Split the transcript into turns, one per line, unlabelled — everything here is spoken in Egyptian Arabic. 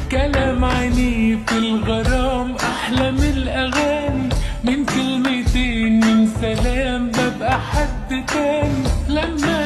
كلام عينيه في الغرام احلى من الاغاني من كلمتين من سلام ببقى حد تاني لما